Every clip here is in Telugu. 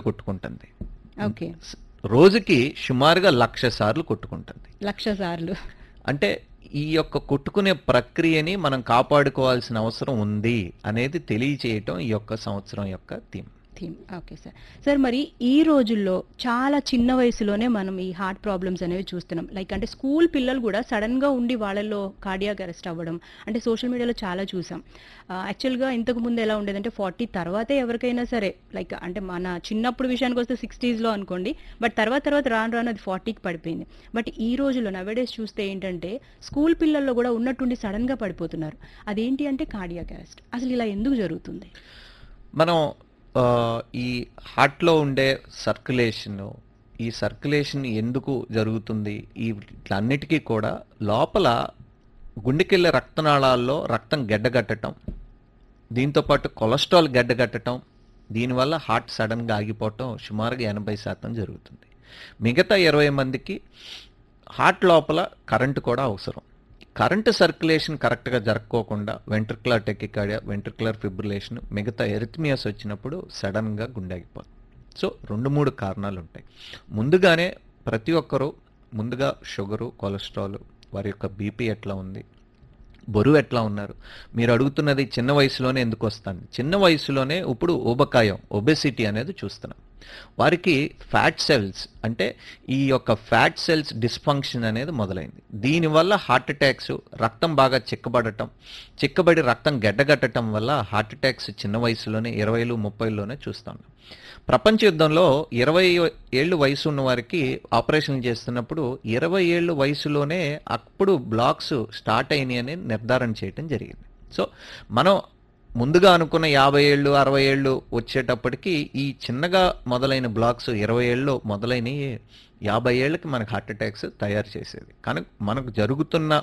కొట్టుకుంటుంది ఓకే స్- రోజుకి సుమారుగా లక్ష సార్లు కొట్టుకుంటుంది లక్ష సార్లు అంటే ఈ యొక్క కొట్టుకునే ప్రక్రియని మనం కాపాడుకోవాల్సిన అవసరం ఉంది అనేది తెలియచేయటం ఈ యొక్క సంవత్సరం యొక్క theme theme okay sir sir మరి ఈ రోజుల్లో చాలా చిన్న వయసులోనే మనం ఈ హార్ట్ ప్రాబ్లమ్స్ అనేవి చూస్తున్నాం లైక్ అంటే స్కూల్ పిల్లలు కూడా సడన్ గా ఉండి వాళ్ళల్లో కార్డియాక్ అరెస్ట్ అవ్వడం అంటే సోషల్ మీడియాలో చాలా చూసాం యాక్చువల్గా ఇంతకు ముందు ఎలా ఉండేదంటే ఫార్టీ తర్వాతే ఎవరికైనా సరే లైక్ అంటే మన చిన్నప్పుడు విషయానికి వస్తే సిక్స్టీస్లో అనుకోండి బట్ తర్వాత తర్వాత రాను రాను అది ఫార్టీకి పడిపోయింది బట్ ఈ రోజుల్లో నవేడేస్ చూస్తే ఏంటంటే స్కూల్ పిల్లల్లో కూడా ఉన్నట్టుండి సడన్ గా పడిపోతున్నారు అదేంటి అంటే కార్డియాక్ అరెస్ట్ అసలు ఇలా ఎందుకు జరుగుతుంది మనం ఆ, ఈ హార్ట్లో ఉండే సర్క్యులేషన్ ఈ సర్క్యులేషన్ ఎందుకు జరుగుతుంది ఈ వీటన్నిటికీ కూడా లోపల గుండెకెళ్ళే రక్తనాళాల్లో రక్తం గడ్డగట్టడం దీంతోపాటు కొలెస్ట్రాల్ గడ్డగట్టడం దీనివల్ల హార్ట్ సడన్గా ఆగిపోవటం సుమారుగా ఎనభై శాతం జరుగుతుంది మిగతా ఇరవై మందికి హార్ట్ లోపల కరెంటు కూడా అవసరం కరెంటు సర్క్యులేషన్ కరెక్ట్గా జరగకోకుండా వెంట్రికులర్ టెకికాడియా వెంట్రికులర్ ఫిబ్రిలేషన్ మిగతా ఎరిథమియాస్ వచ్చినప్పుడు సడన్గా గుండె ఆగిపోతుంది సో రెండు మూడు కారణాలు ఉంటాయి ముందుగానే ప్రతి ఒక్కరూ ముందుగా షుగరు కొలెస్ట్రాల్ వారి యొక్క బీపీ ఎట్లా ఉంది బరువు ఎట్లా ఉన్నారు మీరు అడుగుతున్నది చిన్న వయసులోనే ఎందుకు వస్తాను చిన్న వయసులోనే ఇప్పుడు ఊబకాయం ఒబెసిటీ అనేది చూస్తున్నాం వారికి ఫ్యాట్ సెల్స్ అంటే ఈ యొక్క ఫ్యాట్ సెల్స్ డిస్ఫంక్షన్ అనేది మొదలైంది దీనివల్ల హార్ట్ అటాక్స్ రక్తం బాగా చిక్కబడటం చిక్కబడి రక్తం గడ్డగట్టడం వల్ల హార్ట్ అటాక్స్ చిన్న వయసులోనే ఇరవైలు ముప్పైలోనే చూస్తాం ప్రపంచ యుద్ధంలో ఇరవై ఏళ్ళు వయసు ఉన్న వారికి ఆపరేషన్ చేస్తున్నప్పుడు ఇరవై ఏళ్ళు వయసులోనే అప్పుడు బ్లాక్స్ స్టార్ట్ అయినాయి అని నిర్ధారణ చేయటం జరిగింది సో మనం ముందుగా అనుకున్న యాభై ఏళ్ళు అరవై ఏళ్ళు వచ్చేటప్పటికి ఈ చిన్నగా మొదలైన బ్లాక్స్ ఇరవై ఏళ్ళు మొదలైనవి యాభై ఏళ్ళకి మనకు హార్ట్ అటాక్స్ తయారు చేసేది కానీ మనకు జరుగుతున్న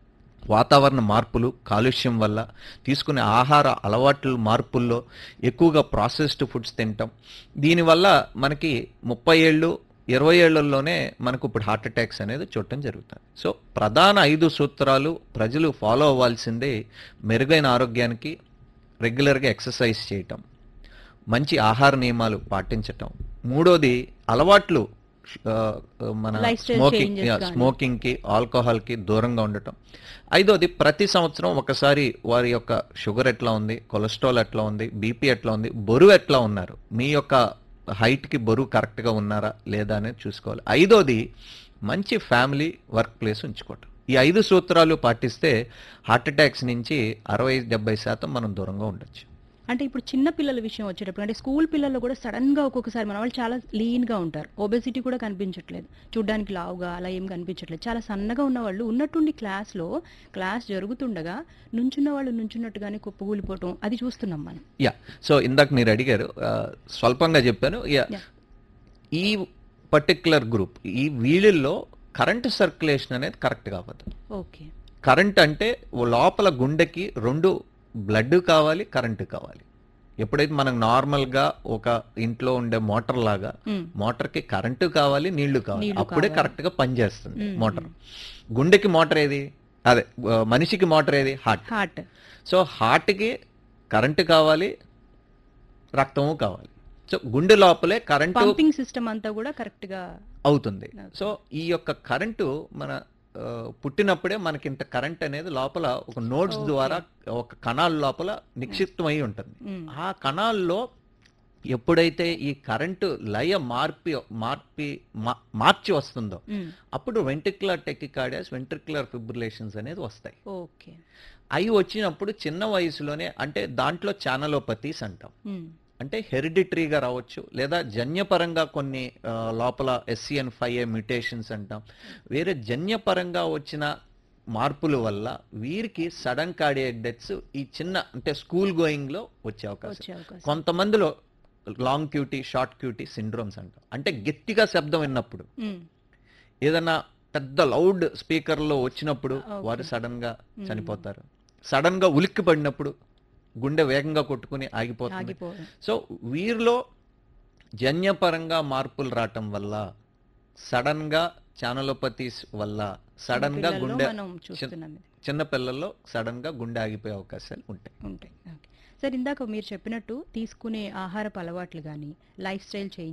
వాతావరణ మార్పులు కాలుష్యం వల్ల తీసుకునే ఆహార అలవాట్ల మార్పుల్లో ఎక్కువగా ప్రాసెస్డ్ ఫుడ్స్ తింటాం దీనివల్ల మనకి ముప్పై ఏళ్ళు ఇరవై ఏళ్లలోనే మనకు ఇప్పుడు హార్ట్ అటాక్స్ అనేది చూడటం జరుగుతుంది సో ప్రధాన ఐదు సూత్రాలు ప్రజలు ఫాలో అవ్వాల్సిందే మెరుగైన ఆరోగ్యానికి రెగ్యులర్గా ఎక్సర్సైజ్ చేయటం మంచి ఆహార నియమాలు పాటించటం మూడోది అలవాట్లు ఆ, మన Lifestyle స్మోకింగ్ changes కానీ. స్మోకింగ్ కి ఆల్కహాల్ కి దూరంగా ఉండటం ఐదోది ప్రతి సంవత్సరం ఒకసారి వారి యొక్క షుగర్ ఎట్లా ఉంది కొలెస్ట్రాల్ ఎట్లా ఉంది బీపీ ఎట్లా ఉంది బరువు ఎట్లా ఉన్నారు మీ యొక్క హైట్ కి బరువు కరెక్ట్ గా ఉన్నారా లేదా అనేది చూసుకోవాలి ఐదోది మంచి ఫ్యామిలీ వర్క్ ప్లేస్ ఉంచుకోవటం ఈ ఐదు సూత్రాలు పాటిస్తే హార్ట్ అటాక్స్ నుంచి అరవై డెబ్బై శాతం మనం దూరంగా ఉండొచ్చు అంటే ఇప్పుడు చిన్న పిల్లల విషయం వచ్చేటప్పుడు అంటే స్కూల్ పిల్లల్లో కూడా సడన్ గా ఒక్కొక్కసారి మన వాళ్ళు చాలా లీన్ గా ఉంటారు ఒబెసిటీ కూడా కనిపించట్లేదు చూడ్డానికి లావుగా అలా ఏం కనిపించట్లేదు చాలా సన్నగా ఉన్న వాళ్ళు ఉన్నట్టుండి క్లాస్ లో క్లాస్ జరుగుతుండగా నుంచున్న వాళ్ళు నుంచున్నట్టుగానే కుప్పగూలిపోవటం అది చూస్తున్నాం మనం యా సో ఇందాక మీరు అడిగారు ఆ, స్వల్పంగా చెప్పాను యా Yeah. ఈ పర్టిక్యులర్ గ్రూప్ ఈ వీళ్ళల్లో కరెంట్ సర్క్యులేషన్ అనేది కరెక్ట్ కావద్దు ఓకే కరెంట్ అంటే ఓ లోపల గుండెకి రెండు బ్లడ్ కావాలి కరెంట్ కావాలి ఎప్పుడైతే మనకు నార్మల్గా ఒక ఇంట్లో ఉండే మోటార్ లాగా మోటార్కి కరెంటు కావాలి నీళ్లు కావాలి నీళ్లు అప్పుడే కావాలి. కరెక్ట్గా పనిచేస్తుంది మ్మ్. మోటార్ గుండెకి మోటార్ ఏది అదే ఆ, మనిషికి మోటార్ ఏది హార్ట్ హార్ట్ సో హార్ట్కి కరెంటు కావాలి రక్తము కావాలి సో గుండె లోపలే కరెంటు పంపింగ్ సిస్టమ్ అంతా కూడా కరెక్ట్ గా అవుతుంది Okay. సో ఈ యొక్క కరెంటు మన ఆ, పుట్టినప్పుడే మనకి ఇంత కరెంట్ అనేది లోపల ఒక నోట్స్ Okay. ద్వారా ఒక కణాల లోపల నిక్షిప్తమై ఉంటుంది మ్మ్. ఆ కణాల్లో ఎప్పుడైతే ఈ కరెంటు లయ మార్పి మార్పి మా- మార్చి వస్తుందో మ్మ్. అప్పుడు వెంట్రికులర్ టెకికార్డియాస్ వెంట్రికులర్ ఫిబ్రిలేషన్స్ అనేది వస్తాయి ఓకే అవి వచ్చినప్పుడు చిన్న వయసులోనే అంటే దాంట్లో ఛానలోపతీస్ అంటాం మ్మ్. అంటే హెరిడిటరీగా రావచ్చు లేదా జన్యపరంగా కొన్ని ఆ, లోపల ఎస్సిఎన్ ఫైవ్ ఏ మ్యూటేషన్స్ అంటాం వేరే జన్యపరంగా వచ్చిన మార్పుల వల్ల వీరికి సడన్ కార్డియాక్ డెత్స్ ఈ చిన్న అంటే స్కూల్ గోయింగ్ లో వచ్చే అవకాశం వచ్చే అవకాశం కొంతమందిలో long QT short QT syndromes అంటాం అంటే గట్టిగా శబ్దం విన్నప్పుడు మ్మ్. ఏదన్నా పెద్ద లౌడ్ స్పీకర్లో వచ్చినప్పుడు Okay. వారు సడన్ గా Hmm. చనిపోతారు సడన్ గా ఉలిక్కి పడినప్పుడు గుండె వేగంగా కొట్టుకుని ఆగిపోతుంది ఆగిపోవడం సో వీరిలో జన్యపరంగా మార్పులు రావటం వల్ల సడన్ గా ఛానలోపతీస్ వల్ల సడన్ గా పిల్లల్లో గుండె మనం చూస్తున్నాం ఇది. చిన్న పిల్లల్లో సడన్ గా గుండె ఆగిపోయే అవకాశాలు ఉంటాయి ఉంటాయి ఓకే సార్ ఇందాక మీరు చెప్పినట్టు తీసుకునే ఆహారపు అలవాట్లు కానీ లైఫ్ స్టైల్ చేంజ్